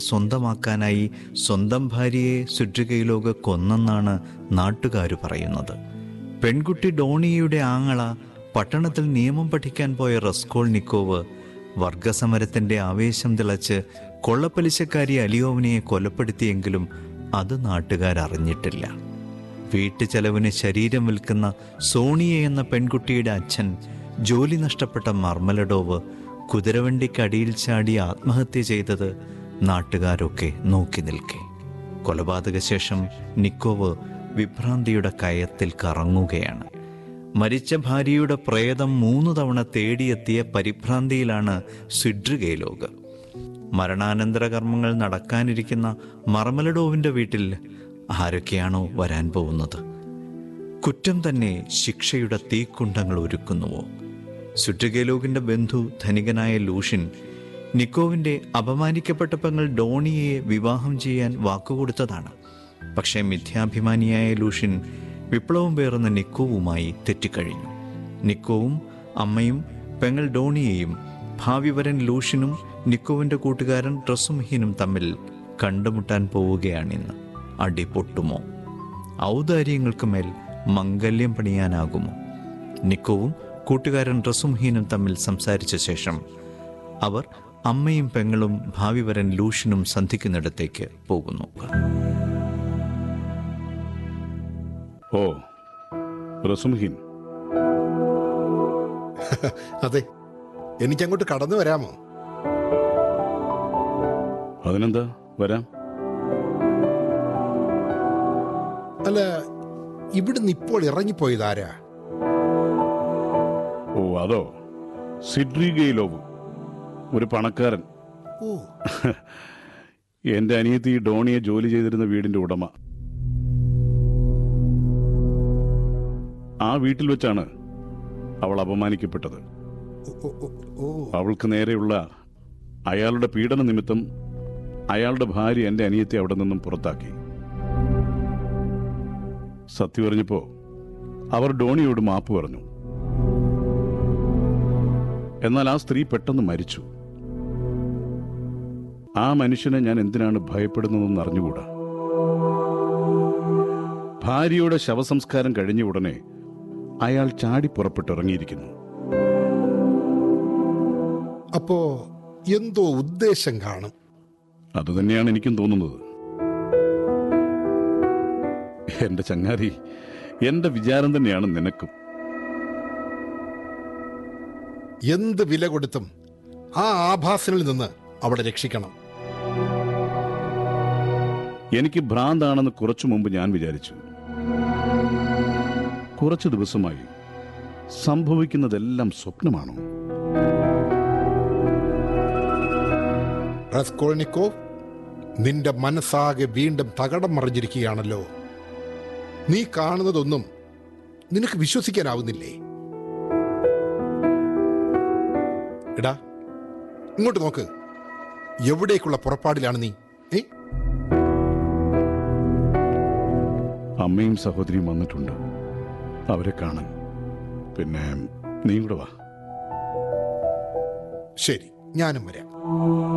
സ്വന്തമാക്കാനായി സ്വന്തം ഭാര്യയെ സുഡ്രികയിലോക കൊന്നെന്നാണ് നാട്ടുകാർ പറയുന്നത് പെൺകുട്ടി ഡോണിയയുടെ ആങ്ങള പട്ടണത്തിൽ നിയമം പഠിക്കാൻ പോയ റസ്കോൾ നിക്കോവ് വർഗസമരത്തിന്റെ ആവേശം തിളച്ച് കൊള്ളപ്പലിശക്കാരി അലിയോവിനെ കൊലപ്പെടുത്തിയെങ്കിലും അത് നാട്ടുകാർ അറിഞ്ഞിട്ടില്ല വീട്ടു ചെലവിന് ശരീരം വിൽക്കുന്ന സോണിയ എന്ന പെൺകുട്ടിയുടെ അച്ഛൻ ജോലി നഷ്ടപ്പെട്ട മർമലഡോവ് കുതിരവണ്ടിക്കടിയിൽ ചാടി ആത്മഹത്യ ചെയ്തത് നാട്ടുകാരൊക്കെ നോക്കി നിൽക്കെ കൊലപാതക ശേഷം നിക്കോവ് വിഭ്രാന്തിയുടെ കയത്തിൽ കറങ്ങുകയാണ് മരിച്ച ഭാര്യയുടെ പ്രേതം മൂന്ന് തവണ തേടിയെത്തിയ പരിഭ്രാന്തിയിലാണ് സിഡ്രിഗേലോഗ് മരണാനന്തര കർമ്മങ്ങൾ നടക്കാനിരിക്കുന്ന മർമലഡോവിൻ്റെ വീട്ടിൽ ആരൊക്കെയാണോ വരാൻ പോകുന്നത് കുറ്റം തന്നെ ശിക്ഷയുടെ തീക്കുണ്ടങ്ങൾ ഒരുക്കുന്നുവോ സുട്രിഗേലോകിന്റെ ബന്ധു ധനികനായ ലൂഷിൻ നിക്കോവിന്റെ അപമാനിക്കപ്പെട്ട പെങ്ങൾ ഡോണിയെ വിവാഹം ചെയ്യാൻ വാക്കുകൊടുത്തതാണ് പക്ഷേ മിഥ്യാഭിമാനിയായ ലൂഷിൻ വിപ്ലവം പേറുന്ന നിക്കോവുമായി തെറ്റിക്കഴിഞ്ഞു നിക്കോവും അമ്മയും പെങ്ങൾ ഡോണിയെയും ഭാവി വരൻ ലൂഷിനും നിക്കോവിന്റെ കൂട്ടുകാരൻ ട്രസുംഹീനും തമ്മിൽ കണ്ടുമുട്ടാൻ പോവുകയാണിന്ന് അടി പൊട്ടുമോ ഔദാര്യങ്ങൾക്ക് മേൽ മംഗല്യം പണിയാനാകുമോ നിക്കോവും കൂട്ടുകാരൻ റസുംഹീനും തമ്മിൽ സംസാരിച്ച ശേഷം അവർ അമ്മയും പെങ്ങളും ഭാവി വരൻ ലൂഷിനും സന്ധിക്കുന്നിടത്തേക്ക് പോകുന്നു ഓ റസുംഹീൻ അതെ എനിക്കങ്ങോട്ട് കടന്നു വരാമോ അതിനെന്താ വരാം അല്ല ഇവിടുന്ന് ഇപ്പോൾ ഇറങ്ങിപ്പോയതാരാ ഓ അതോ സിഡ്രിഗയിലോവ് ഒരു പണക്കാരൻ ഓ എന്റെ അനിയത്തി ഡോണിയെ ജോലി ചെയ്തിരുന്ന വീടിന്റെ ഉടമ ആ വീട്ടിൽ വെച്ചാണ് അവൾ അപമാനിക്കപ്പെട്ടത് ഓ, ഓ, ഓ അവൾക്ക് നേരെയുള്ള അയാളുടെ പീഡന നിമിത്തം അയാളുടെ ഭാര്യ എന്റെ അനിയത്തെ അവിടെ നിന്നും പുറത്താക്കി സത്യം പറഞ്ഞപ്പോ അവർ ഡോണിയോട് മാപ്പ് പറഞ്ഞു എന്നാൽ ആ സ്ത്രീ പെട്ടെന്ന് മരിച്ചു ആ മനുഷ്യനെ ഞാൻ എന്തിനാണ് ഭയപ്പെടുന്നതെന്ന് അറിഞ്ഞുകൂടാ ഭാര്യയുടെ ശവസംസ്കാരം കഴിഞ്ഞ ഉടനെ അയാൾ ചാടി പുറപ്പെട്ടിറങ്ങിയിരിക്കുന്നു അപ്പോ എന്തോ ഉദ്ദേശം കാണും അതുതന്നെയാണ് എനിക്കും തോന്നുന്നത് എന്റെ ചങ്ങാതി എന്റെ വിചാരം തന്നെയാണ് നിനക്കും എന്ത് വില കൊടുത്തും ആ ആഭാസനിൽ നിന്ന് അവിടെ രക്ഷിക്കണം എനിക്ക് ഭ്രാന്താണെന്ന് കുറച്ചു മുമ്പ് ഞാൻ വിചാരിച്ചു കുറച്ചു ദിവസമായി സംഭവിക്കുന്നതെല്ലാം സ്വപ്നമാണോ റസ്കോൾനിക്കോ നിന്റെ മനസ്സാകെ വീണ്ടും തകടം മറിഞ്ഞിരിക്കുകയാണല്ലോ നീ കാണുന്നതൊന്നും നിനക്ക് വിശ്വസിക്കാനാവുന്നില്ലേ എടാ ഇങ്ങോട്ട് നോക്ക് എവിടേക്കുള്ള പുറപ്പാടിലാണ് നീ ഏ അമ്മയും സഹോദരിയും വന്നിട്ടുണ്ട് അവരെ കാണാൻ പിന്നെ നീ കൂടെ വാ ശരി ഞാനും വരാം